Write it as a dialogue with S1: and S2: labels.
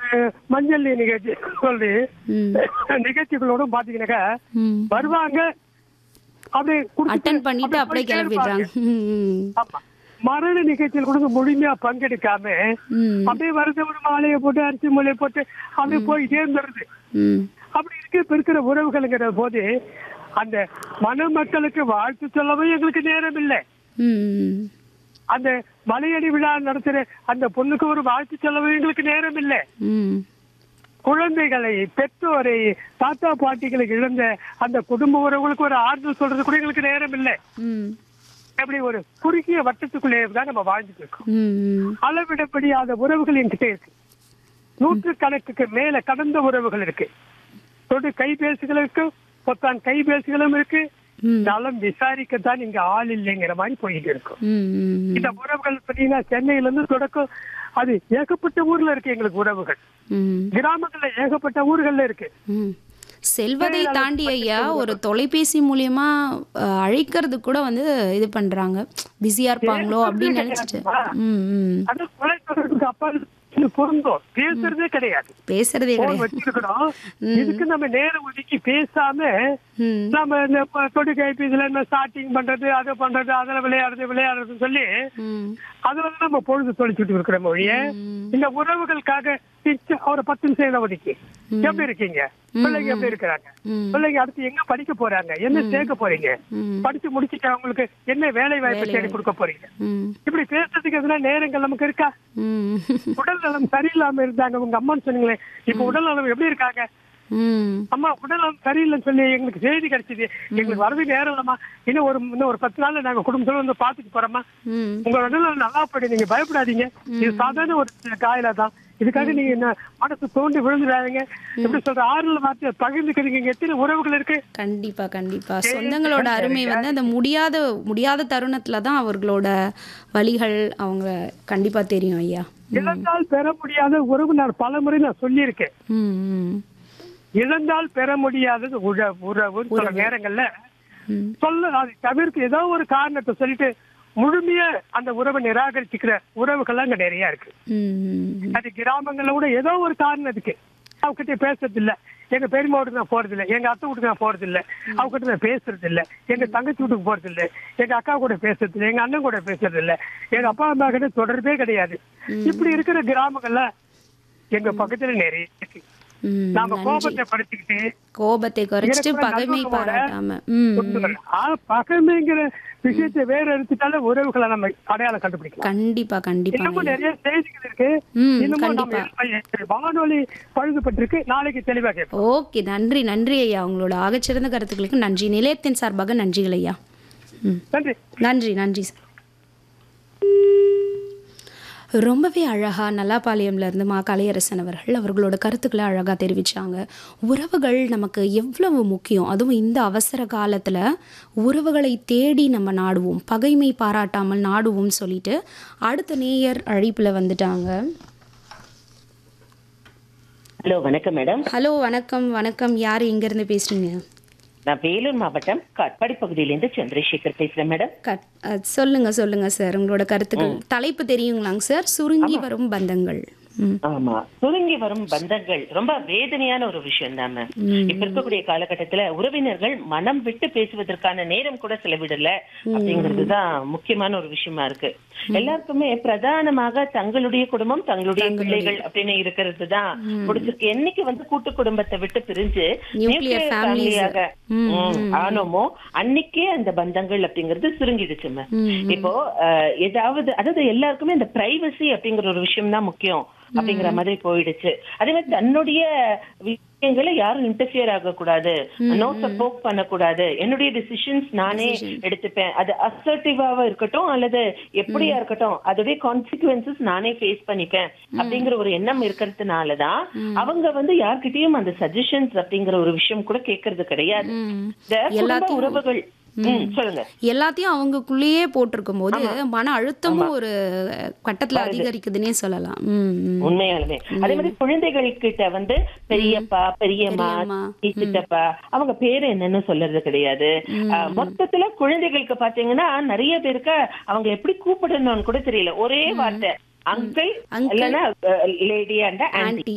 S1: அஹ், மஞ்சள் நீர் நிகழ்ச்சி சொல்லி
S2: ம்.
S1: நிகழ்ச்சிகளோட பாத்தீங்கன்னாக்கா
S2: ம்
S1: வருவாங்க அப்படியே குடிச்சிட்டு
S2: அட்டன் பண்ணிட்டு அப்படியே
S1: போயிட்டே
S2: கிளம்பிடுறாங்க
S1: இருப்பாங்க.
S2: ம்
S1: ஆமா மரண நிகழ்ச்சியில் கூட முழுமையா பங்கெடுக்காம
S2: ம்
S1: அப்படியே வருது ஒரு மாலையை போட்டு அரிசி மூலையை போட்டு அப்படியே போயிட்டே இருந்துருது
S2: ம்
S1: அப்படி இருக்க இப்ப இருக்கிற உறவுகளுங்கிற போது அந்த மணமக்களுக்கு வாழ்த்து சொல்லவும் எங்களுக்கு நேரம் இல்லை
S2: ம்
S1: அந்த மலையடி விழா நடத்துற அந்த பொண்ணுக்கு ஒரு வாழ்த்து சொல்லவும் எங்களுக்கு நேரம் இல்லை
S2: ம்
S1: குழந்தைகளை பெற்றோரை தாத்தா பாட்டிகளுக்கு இழந்த அந்த குடும்ப உறவுகளுக்கு ஒரு ஆறுதல் சொல்றது கூட எங்களுக்கு நேரம் இல்லை
S2: ம்
S1: அப்படி ஒரு குறுகிய வட்டத்துக்குள்ளே தான் நம்ம வாழ்ந்துட்டு இருக்கோம்
S2: ம்
S1: அளவிட முடியாத உறவுகள் என்கிட்ட இருக்கு நூற்று கணக்குக்கு மேல கடந்த உறவுகள் இருக்கு தொடு கைபேசிகள் இருக்கு பொத்தான் கைபேசிகளும் இருக்கு
S2: ம்.
S1: நலம் விசாரிக்கத்தான் இங்க ஆள் இல்லைங்கிற மாதிரி போயிட்டு இருக்கும்
S2: ம் ம்
S1: இந்த உறவுகள் பார்த்தீங்கன்னா சென்னையில இருந்து தொடக்கம் அது ஏகப்பட்ட ஊர்ல இருக்கு எங்களுக்கு உறவுகள்
S2: ம்
S1: கிராமங்கள்ல ஏகப்பட்ட ஊர்கள்ல இருக்கு
S2: ம் செல்வதை தாண்டி ஐயா ஒரு தொலைபேசி மூலியமா அஹ், அழைக்கிறது கூட வந்து இது பண்றாங்க பிஸியா இருப்பாங்களோ அப்படின்னு நினைச்சிட்டு ம் ம்
S1: அது கொலை தொடர்புக்கு அப்பா இது பொருந்தும் பேசுறதே கிடையாது
S2: பேசுறதே
S1: போன்
S2: கிடையாது
S1: வச்சிருக்கிறோம் இதுக்கு நம்ம நேரம் ஒதுக்கி பேசாம
S2: ம்
S1: நம்ம இந்த ப- தொடு கைபேசியில இந்த ஸ்டார்டிங் பண்றது அதை பண்றது அதுல விளையாடுறது விளையாடுறது சொல்லி
S2: ம்
S1: அது வந்து நம்ம பொழுது தொலைச்சிட்டு இருக்கிற மொழிய
S2: ம்.
S1: இந்த உறவுகளுக்காக பிச்சை- ஒரு பத்து நிமிஷம் இதை ஒதுக்கி எப்படி இருக்கீங்க பிள்ளைங்க எப்படி இருக்கிறாங்க
S2: ம்.
S1: பிள்ளைங்க அடுத்து எங்க படிக்க போறாங்க என்ன சேர்க்க போறீங்க
S2: ம்.
S1: படிச்சு முடிச்சுட்டு அவங்களுக்கு என்ன வேலை வாய்ப்பு தேடி கொடுக்க போறீங்க
S2: ம்
S1: இப்படி பேசுறதுக்கு எதுனா நேரங்கள் நமக்கு இருக்கா
S2: ம்
S1: உடல் நலம் சரியில்லாம இருந்தாங்க உங்க அம்மான்னு சொன்னீங்களே இப்ப உடல் நலம் எப்படி இருக்காங்க
S2: ம்
S1: அம்மா உடல் நலம் சரியில்லைன்னு சொல்லி எங்களுக்கு செய்தி கிடைச்சது எங்களுக்கு வரது நேரம் இல்லம்மா இன்னும் ஒரு இன்னும் ஒரு பத்து நாள்ல நாங்க குடும்பத்தோட வந்து பாத்துட்டு போறோமா
S2: ம்
S1: உங்க உடல் நலம் நல்லா போயிடு நீங்க பயப்படாதீங்க இது சாதாரண ஒரு காயில தான் இதுக்காக நீங்க என்ன மனசு தோண்டி விழுந்துடாதீங்க எப்படி சொல்ற ஆறுல மாத்தி பகிர்ந்துக்கிறீங்க இங்க எத்தனை உறவுகள் இருக்கு
S2: கண்டிப்பா கண்டிப்பா சொந்தங்களோட அருமை வந்து அந்த முடியாத முடியாத தருணத்துல தான் அவர்களோட வழிகள் அவங்க கண்டிப்பா தெரியும் ஐயா
S1: இழந்தால் பெற முடியாத உறவு நான் பல முறை நான் சொல்லியிருக்கேன்
S2: ம் ம்
S1: இழந்தால் பெற முடியாதது உற உறவு சொல்ற நேரங்கள்ல
S2: ம்
S1: சொல்ல அதை தவிர்த்து ஏதோ ஒரு காரணத்தை சொல்லிட்டு முழுமையா அந்த உறவை நிராகரிச்சுக்கிற உறவுகள் அங்க நிறைய இருக்கு
S2: ம்
S1: அது கிராமங்கள்ல கூட ஏதோ ஒரு காரணம் இருக்கு அவகிட்ட பேசுறது இல்ல எங்க பெரியம்மா வீட்டுக்கு நான் போறது இல்ல எங்க அத்தை வீட்டுக்கு நான் போறது இல்ல அவகிட்ட நான் பேசுறது இல்ல எங்க தங்கச்சி வீட்டுக்கு போறது இல்ல எங்க அக்கா கூட பேசுறது இல்ல எங்க அண்ணன் கூட பேசுறது இல்ல எங்க அப்பா அம்மா கிட்ட தொடர்பே கிடையாது இப்படி இருக்கிற கிராமங்கள்ல எங்க பக்கத்துல நிறைய இருக்கு
S2: ம்
S1: நாம கோபத்தை படுத்திக்கிட்டு
S2: கோபத்தை குறைச்சிட்டு
S1: இருக்கிற
S2: பகைமை
S1: நல்லுறவோட
S2: பாராட்டாம ம்
S1: கொண்டு ஆ, பகைமைங்கிற விஷயத்தை வேற எடுத்துட்டாலே உறவுகளை நம்ம அடையாளம் கண்டுபிடிக்கலாம்
S2: கண்டிப்பா கண்டிப்பா
S1: இன்னமும் நிறைய செய்திகள் இருக்கு
S2: ம்,
S1: இன்னமும் நம்ம வானொலி பழுதுபட்டிருக்கு நாளைக்கு தெளிவா கேட்போம்
S2: ஓகே நன்றி நன்றி ஐயா உங்களோட ஆகச்சிறந்த கருத்துக்களுக்கு நன்றி நிலையத்தின் சார்பாக நன்றிகள் ஐயா ம்
S1: நன்றி
S2: நன்றி நன்றி சார் ரொம்பவே அழகா நல்லாப்பாளையம்ல இருந்து மா கலையரசன் அவர்கள் அவர்களோட கருத்துக்களை அழகா தெரிவிச்சாங்க உறவுகள் நமக்கு எவ்வளவு முக்கியம் அதுவும் இந்த அவசர காலத்துல உறவுகளை தேடி நம்ம நாடுவோம் பகைமை பாராட்டாமல் நாடுவோம் சொல்லிட்டு அடுத்த நேயர் அழைப்புல வந்துட்டாங்க
S3: ஹலோ வணக்கம் மேடம்
S2: ஹலோ வணக்கம் வணக்கம் யார் எங்கேருந்து பேசுறீங்க
S3: நான் வேலூர் மாவட்டம் காட்பாடி பகுதியிலேருந்து சந்திரசேகர் பேசுறேன் மேடம்
S2: கட் அஹ், சொல்லுங்க சொல்லுங்க சார் உங்களோட கருத்துக்கள் தலைப்பு தெரியுங்களாங்க சார் சுருங்கி வரும் பந்தங்கள் ம்
S3: ஆமா சுருங்கி வரும் பந்தங்கள் ரொம்ப வேதனையான ஒரு விஷயம் தான் மேம் இப்ப இருக்கக்கூடிய காலகட்டத்துல உறவினர்கள் மனம் விட்டு பேசுவதற்கான நேரம் கூட செலவிடல அப்படிங்கிறதுதான் முக்கியமான ஒரு விஷயமா இருக்கு எல்லாருக்குமே பிரதானமாக தங்களுடைய குடும்பம் தங்களுடைய பிள்ளைகள் அப்படின்னு இருக்கிறது தான் பிடிச்சிருக்கு என்னைக்கு வந்து கூட்டு குடும்பத்தை விட்டு பிரிஞ்சு
S2: Nuclear
S3: nuclear
S2: families.
S3: family-யாக, ம், ஆனோமோ அன்னைக்கே அந்த பந்தங்கள் அப்படிங்கிறது சுருங்கிடுச்சு மேம் இப்போ அஹ், ஏதாவது அதாவது எல்லாருக்குமே இந்த பிரைவசி அப்படிங்கிற ஒரு விஷயம் தான் முக்கியம் அப்படிங்கிற மாதிரி போயிடுச்சு அதே மாதிரி தன்னுடைய விஷயங்களை யாரும் இன்டர்ஃபியர் ஆகக்கூடாது நோ சப்போர்ட் பண்ணக்கூடாது என்னுடைய டிசிஷன்ஸ் நானே எடுத்துப்பேன் அது அசர்டிவாவா இருக்கட்டும் அல்லது எப்படியா இருக்கட்டும் அதோடைய கான்சிக்வன்சஸ் நானே ஃபேஸ் பண்ணிப்பேன் அப்படிங்கிற ஒரு எண்ணம் இருக்கிறதுனாலதான் அவங்க வந்து யார்கிட்டயும் அந்த சஜஷன்ஸ் அப்படிங்கிற ஒரு விஷயம் கூட கேட்கறது கிடையாது
S2: ம்.
S3: இந்த குடும்ப
S2: எல்லாத்தையும்
S3: உறவுகள் ம், சொல்லுங்க
S2: எல்லாத்தையும் அவங்களுக்குள்ளேயே போட்டிருக்கும் போது மன அழுத்தமும் ஒரு கட்டத்துல அதிகரிக்குதுன்னே சொல்லலாம் ம், ம்.
S3: உண்மையாலுமே அதே மாதிரி குழந்தைகள் கிட்ட வந்து பெரியப்பா பெரியம்மா
S2: பெரியம்மா.
S3: சித்தி, சித்தப்பா அவங்க பேரு என்னன்னு சொல்றது கிடையாது ஆஹ், மொத்தத்துல குழந்தைகளுக்கு பாத்தீங்கன்னா நிறைய பேருக்கு அவங்க எப்படி கூப்பிடணும்னு கூட தெரியல ஒரே வார்த்தை அங்கிள்
S2: Uncle.
S3: இல்லைன்னா லேடி அண்ட் ஆன்டி
S2: ஆன்ட்டி